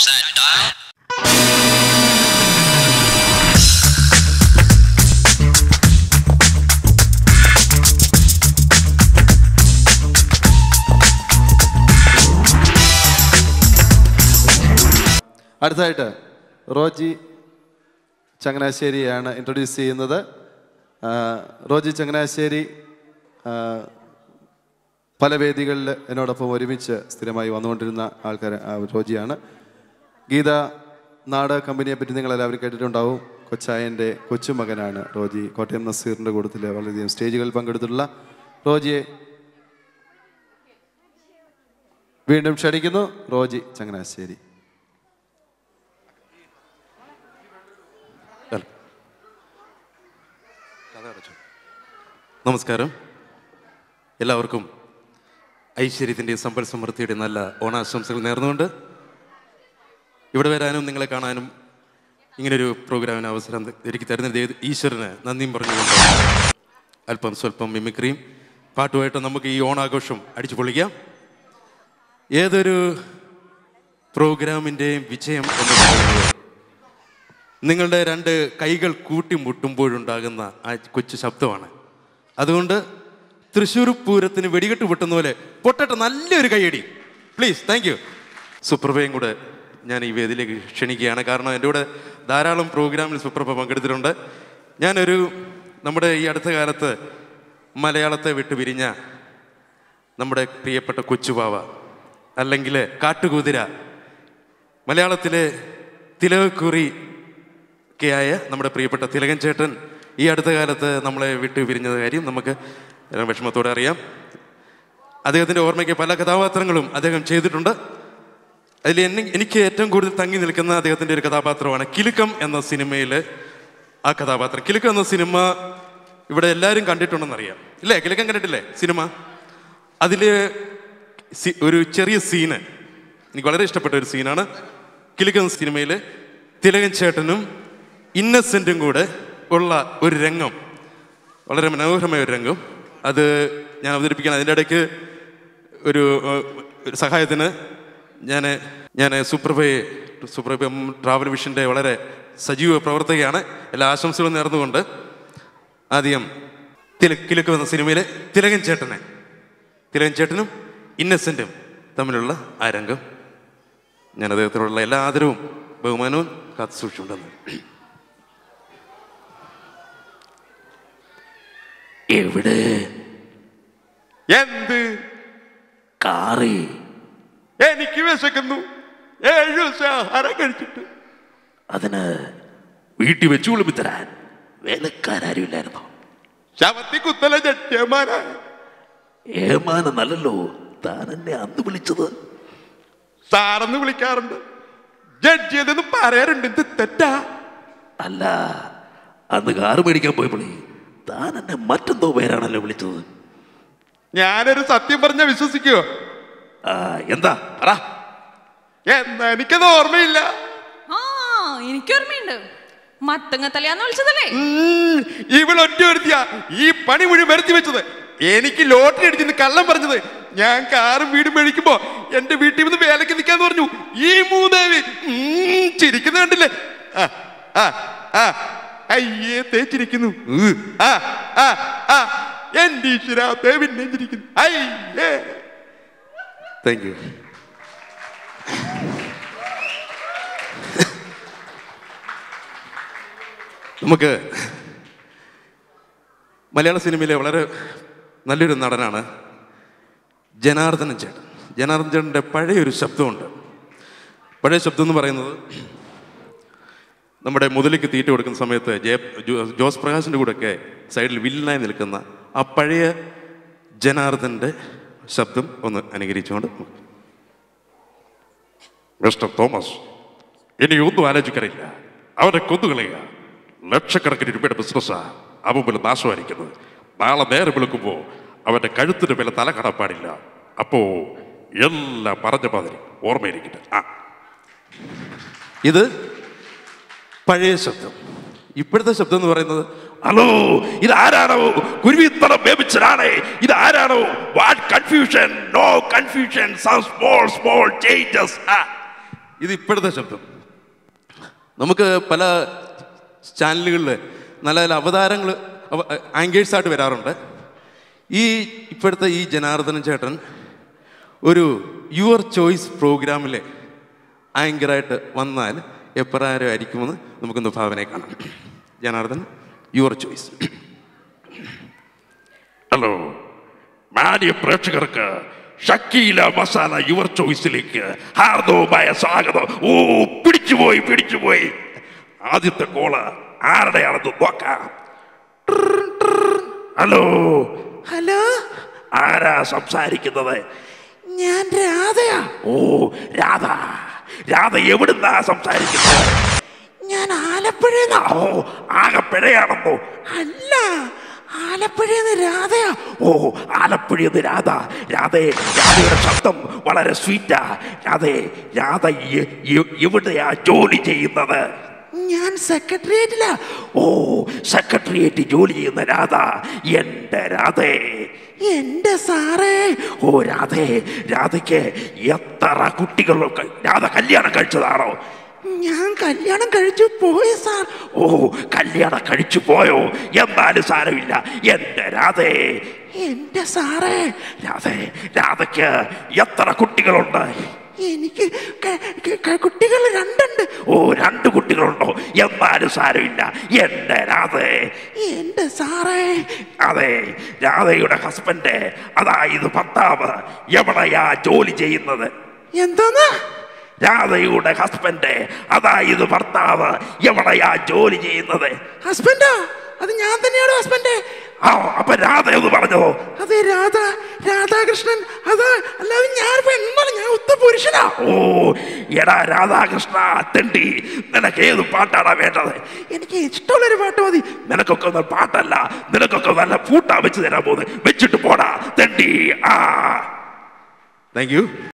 set, dial. അടുത്തതായിട്ട് Roji ചങ്ങനാശ്ശേരിയാണ് introduce ചെയ്യുന്നത് ആ, റോജി ചങ്ങനാശ്ശേരി ആ, പല വേദികളിൽ എന്നോടൊപ്പം ഒരുമിച്ച് സ്ഥിരമായി വന്നുകൊണ്ടിരുന്ന ആൾക്കാർ ആ, റോജിയാണ് ഗീത നാടക കമ്പനിയെ പറ്റി നിങ്ങൾ എല്ലാവരും കേട്ടിട്ടുണ്ടാവും കൊച്ചായൻ്റെ കൊച്ചുമകനാണ് റോജി കോട്ടയം നസീറിൻ്റെ കൂട്ടത്തിൽ വളരെയധികം സ്റ്റേജുകളിൽ പങ്കെടുത്തിട്ടുള്ള റോജിയെ വീണ്ടും ക്ഷണിക്കുന്നു റോജി ചങ്ങനാശ്ശേരി നമസ്കാരം എല്ലാവർക്കും ഐശ്വര്യത്തിൻ്റെയും സമ്പൽ സമൃദ്ധിയുടെയും നല്ല ഓണാശംസകൾ നേർന്നുകൊണ്ട് ഇവിടെ വരാനും നിങ്ങളെ കാണാനും ഇങ്ങനൊരു പ്രോഗ്രാമിന് അവസരം എനിക്ക് തരുന്ന ദൈവ- ഈശ്വരന് നന്ദിയും പറഞ്ഞുകൊണ്ട് അല്പം സ്വല്പം മിമിക്രിയും പാട്ടുമായിട്ട് നമുക്ക് ഈ ഓണാഘോഷം അടിച്ചു പൊളിക്കാം ഏതൊരു പ്രോഗ്രാമിൻ്റെയും വിജയം എന്ന് പറയുന്നത് നിങ്ങളുടെ രണ്ട് കൈകൾ കൂട്ടിമുട്ടുമ്പോഴുണ്ടാകുന്ന ആ കൊച്ചു ശബ്ദമാണ് അതുകൊണ്ട് തൃശ്ശൂർ പൂരത്തിന് വെടികെട്ട് പൊട്ടുന്ന പോലെ പൊട്ടട്ടെ നല്ലൊരു കൈയടി പ്ലീസ് താങ്ക് യു സുപ്രഭയും കൂടെ ഞാൻ ഈ വേദിയിലേക്ക് ക്ഷണിക്കുകയാണ് കാരണം എൻ്റെ കൂടെ ധാരാളം പ്രോഗ്രാമിൽ സുപ്രഭ പങ്കെടുത്തിട്ടുണ്ട് ഞാനൊരു നമ്മുടെ ഈ അടുത്ത കാലത്ത് മലയാളത്തെ വിട്ട് പിരിഞ്ഞ നമ്മുടെ പ്രിയപ്പെട്ട കൊച്ചുപാവ അല്ലെങ്കിൽ കാട്ടുകുതിര മലയാളത്തിലെ തിലകക്കുറി ഒക്കെയായ നമ്മുടെ പ്രിയപ്പെട്ട തിലകൻ ചേട്ടൻ ഈ അടുത്ത കാലത്ത് നമ്മളെ വിട്ടു പിരിഞ്ഞ കാര്യം നമുക്ക് എല്ലാം വിഷമത്തോടെ അറിയാം അദ്ദേഹത്തിൻ്റെ ഓർമ്മയ്ക്ക് പല കഥാപാത്രങ്ങളും അദ്ദേഹം ചെയ്തിട്ടുണ്ട് അതിൽ എന്നെ എനിക്ക് ഏറ്റവും കൂടുതൽ തങ്ങി നിൽക്കുന്ന അദ്ദേഹത്തിൻ്റെ ഒരു കഥാപാത്രമാണ് കിലുക്കം എന്ന സിനിമയിൽ ആ കഥാപാത്രം കിലുക്കം എന്ന സിനിമ ഇവിടെ എല്ലാവരും കണ്ടിട്ടുണ്ടെന്നറിയാം ഇല്ലേ കിലുക്കം കണ്ടിട്ടില്ലേ സിനിമ അതിൽ ഒരു ചെറിയ സീന് എനിക്ക് വളരെ ഇഷ്ടപ്പെട്ട ഒരു സീനാണ് കിലുക്കം എന്ന സിനിമയിൽ തിലകൻ ചേട്ടനും ഇന്നസെൻറ്റും കൂടെ ഉള്ള ഒരു രംഗം വളരെ മനോഹരമായ ഒരു രംഗം അത് ഞാൻ അവതരിപ്പിക്കാൻ അതിൻ്റെ ഇടയ്ക്ക് ഒരു ഏഹ്, ഒരു സഹായത്തിന് ഞാൻ ഞാൻ സുപ്രഭയെ സുപ്രഭ ട്രാവൽ വിഷൻ്റെ വളരെ സജീവ പ്രവർത്തകയാണ് എല്ലാ ആശംസകളും നേർന്നുകൊണ്ട് ആദ്യം തില കിലുക്ക് വന്ന സിനിമയിലെ തിലകൻ ചേട്ടനെ തിലകൻ ചേട്ടനും ഇന്നസെൻറ്റും തമ്മിലുള്ള ആ രംഗം ഞാൻ അദ്ദേഹത്തിനുള്ള എല്ലാ ആദരവും ബഹുമാനവും കാത്തു സൂക്ഷിച്ചുണ്ടെന്ന് എവിടെ എന്ത് കാറി എനിക്ക് വിശക്കുന്നു ഏഴു ദിവസം ആഹാരം കഴിച്ചിട്ട് അതിന് വീട്ടിൽ വെച്ചു വിളിപ്പി തരാൻ വേലക്കാരും ഇല്ലായിരുന്നോ ശവത്തി കുത്തല ജഡ്യമാരാ ഏമാനല്ലല്ലോ താൻ എന്നെ അന്ന് വിളിച്ചത് സാറെന്ന് വിളിക്കാറുണ്ട് ജഡ്ജി അതെന്ന് പറയാറുണ്ട് ഇത് തെറ്റാ അല്ല അന്ന് കാറ് മേടിക്കാൻ പോയപ്പോഴേ താൻ എന്നെ മറ്റെന്തോ പേരാണല്ലോ വിളിച്ചത് ഞാനൊരു സത്യം പറഞ്ഞ വിശ്വസിക്കുവോ ആ എന്താ പറ എന്നാ എനിക്കത് ഓർമ്മയില്ല ആ എനിക്ക് ഓർമ്മയുണ്ട് മത്തങ്ങ തലയാന്ന് വിളിച്ചതല്ലേ ഉം, ഇവൾ ഒറ്റ ഒരുത്തിയാ ഈ പണി മുഴുവൻ വരുത്തി വെച്ചത് എനിക്ക് ലോട്ടറി അടിച്ചെന്ന് കള്ളം പറഞ്ഞത് ഞാൻ കാറും വീടും മേടിക്കുമ്പോ എന്റെ വീട്ടിൽ നിന്ന് വേലക്ക് നിൽക്കാന്ന് പറഞ്ഞു ഈ മൂന്നേവി ഉം, ചിരിക്കുന്ന കണ്ടില്ലേ ആ, ആ, ആ, അയ്യേ തേച്ചിരിക്കുന്നു ഉ, ആ, ആ, ആ, എന്റെ ഈശ്വര തേ പിന്നെ ചിരിക്കുന്നു അയ്യേ താങ്ക് യു നമുക്ക് മലയാള സിനിമയിലെ വളരെ നല്ലൊരു നടനാണ് ജനാർദ്ദനൻ ചേട്ടൻ ജനാർദ്ദൻ ചേട്ടൻ്റെ പഴയൊരു ശബ്ദമുണ്ട് പഴയ ശബ്ദം എന്ന് പറയുന്നത് നമ്മുടെ മുതലിക്ക് തീറ്റ കൊടുക്കുന്ന സമയത്ത് ജയ ജോ- ജോസ് പ്രകാശിൻ്റെ കൂടെയൊക്കെ സൈഡിൽ വില്ലനായി നിൽക്കുന്ന ആ പഴയ ജനാർദ്ദൻ്റെ ശബ്ദം ഒന്ന് അനുകരിച്ചുകൊണ്ട് നമുക്ക് മിസ്റ്റർ തോമസ് ഇനി ഒന്നും ആലോചിക്കാനില്ല അവരെ കൊന്നുകളയുക ലക്ഷക്കണക്കിന് രൂപയുടെ ബിസിനസ്സാ അവൻ മുമ്പിൽ നാശമായിരിക്കുന്നത് നാളെ നേരെ വിളിക്കുമ്പോൾ അവന്റെ കഴുത്തിന് മേലെ തല കാണാൻ പാടില്ല അപ്പോ എല്ലാം പറഞ്ഞ മാതിരി ഓർമ്മയിരിക്കട്ടെ ആ ഇത് പഴയ ശബ്ദം ഇപ്പോഴത്തെ ശബ്ദം എന്ന് പറയുന്നത് ഹലോ ഇത് ആരാണോ കുരുവിത്തറ വേവിച്ചതാണേ ഇത് ആരാണോ what confusion no confusion some small small changes ഇത് ഇപ്പോഴത്തെ ശബ്ദം നമുക്ക് പല ചാനലുകളിൽ നല്ല നല്ല അവതാരങ്ങൾ ആങ്കേഴ്സായിട്ട് വരാറുണ്ട് ഈ ഇപ്പോഴത്തെ ഈ ജനാർദ്ദനൻ ചേട്ടൻ ഒരു യുവർ ചോയ്സ് പ്രോഗ്രാമിലെ ആങ്കറായിട്ട് വന്നാൽ എപ്രകാരം ആയിരിക്കുമെന്ന് നമുക്കൊന്ന് ഭാവനയെ കാണാം ജനാർദ്ദൻ യുവർ ചോയ്സ് ഹലോ മാന്യ പ്രേക്ഷകർക്ക് ഷക്കീല മസാല യുവർ ചോയ്സിലേക്ക് ഹാർദവുമായ സ്വാഗതം ഓ പിടിച്ചുപോയി പിടിച്ചുപോയി ആദ്യത്തെ കോള് ആരുടെയാണെന്ന് നോക്കാം ട്രിർ, ട്രിർ. ഹലോ ഹലോ ആരാ സംസാരിക്കുന്നത് ഞാൻ രാധയാ ഓ രാധ രാധ എവിടുന്നാ സംസാരിക്കുന്നത് ഞാൻ ആലപ്പുഴ ഓ ആകപ്പുഴയാണെന്നോ അല്ല ആലപ്പുഴന്ന് രാധയാ ഓ ആലപ്പുഴന്ന് രാധ രാധേ രാധയുടെ ശബ്ദം വളരെ സ്വീറ്റാ രാധേ രാധ എ- എ- എവിടെയാ ജോലി ചെയ്യുന്നത് ഞാൻ സെക്രട്ടേറിയറ്റിലാ ഓ സെക്രട്ടേറിയറ്റ് ജോലി ചെയ്യുന്ന രാധ എന്റെ രാധേ എന്റെ സാറേ ഓ രാധേ രാധയ്ക്ക് എത്ര കുട്ടികളൊക്കെ രാധ കല്യാണം കഴിച്ചതാണോ ഞാൻ കല്യാണം കഴിച്ചു പോയി സാർ ഓ കല്യാണം കഴിച്ചു പോയോ എന്നാലും സാരമില്ല എന്റെ രാധേ എന്റെ സാറേ രാധേ രാധയ്ക്ക് എത്ര കുട്ടികളുണ്ട് എനിക്ക് ക- ക- ക- കുട്ടികൾ രണ്ടുണ്ട് ഓ രണ്ട് കുട്ടികളുണ്ടോ എന്നാലും സാരമില്ല എന്റെ രാധേ എന്റെ സാറേ അതെ രാധയുടെ ഹസ്ബൻഡ് അതായത് ഭർത്താവ് എവിടെയാ ജോലി ചെയ്യുന്നത് എന്തോന്ന് രാധയുടെ ഹസ്ബൻഡ് അതായത് ഭർത്താവ് എവിടെയാ ജോലി ചെയ്യുന്നത് ഹസ്ബൻഡോ അത് ഞാൻ തന്നെയാണ് ഹസ്ബൻഡ് ആ അപ്പൊ രാധ എന്ന് പറഞ്ഞോ അതെ രാധ രാധാകൃഷ്ണൻ അത് അല്ലാതെ ഞാൻ പെണ്ണല്ല ഞാൻ ഉത്ത പുരുഷനാ ഓ എടാ രാധാകൃഷ്ണ തെണ്ടി നിനക്ക് ഏത് പാട്ടാണ് വേണ്ടത് എനിക്ക് ഇഷ്ടമുള്ളൊരു പാട്ട് മതി നിനക്കൊക്കെ ഒന്നും പാട്ടല്ല നിനക്കൊക്കെ നല്ല പൂട്ടാ വെച്ച് തരാൻ പോകുന്നത് വെച്ചിട്ട് പോടാ തെണ്ടി ആ താങ്ക് യു